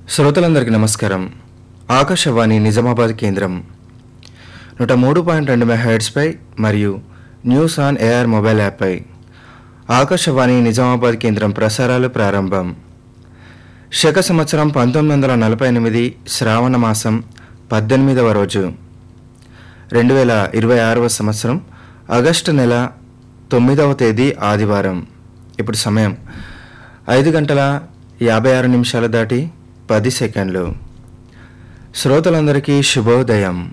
శ్రోతలందరికీ నమస్కారం ఆకాశవాణి నిజామాబాద్ కేంద్రం నూట మూడు పాయింట్ రెండు మెగాహెడ్స్పై మరియు న్యూస్ ఆన్ ఏఆర్ మొబైల్ యాప్పై ఆకాశవాణి నిజామాబాద్ కేంద్రం ప్రసారాలు ప్రారంభం శక సంవత్సరం పంతొమ్మిది వందల నలభై ఎనిమిది శ్రావణ మాసం పద్దెనిమిదవ రోజు రెండు వేల ఇరవై ఆరవ సంవత్సరం ఆగస్టు నెల తొమ్మిదవ తేదీ ఆదివారం ఇప్పుడు సమయం ఐదు గంటల యాభై ఆరు నిమిషాలు దాటి పది సెకండ్లు శ్రోతలందరికీ శుభోదయం